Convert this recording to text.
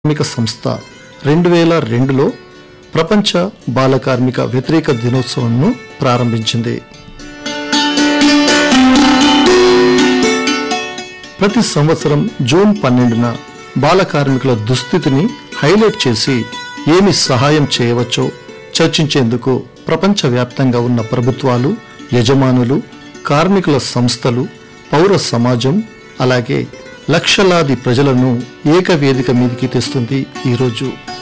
కార్మిక సంస్థ రెండు వేల రెండులో ప్రపంచ బాల కార్మిక వ్యతిరేక దినోత్సవంను ప్రారంభించింది ప్రతి సంవత్సరం జూన్ పన్నెండున బాల కార్మికుల దుస్థితిని హైలైట్ చేసి ఏమి సహాయం చేయవచ్చో చర్చించేందుకు ప్రపంచవ్యాప్తంగా ఉన్న ప్రభుత్వాలు యజమానులు కార్మికుల సంస్థలు పౌర సమాజం అలాగే లక్షలాది ప్రజలను ఏకవేదిక మీదికి తెస్తుంది ఈరోజు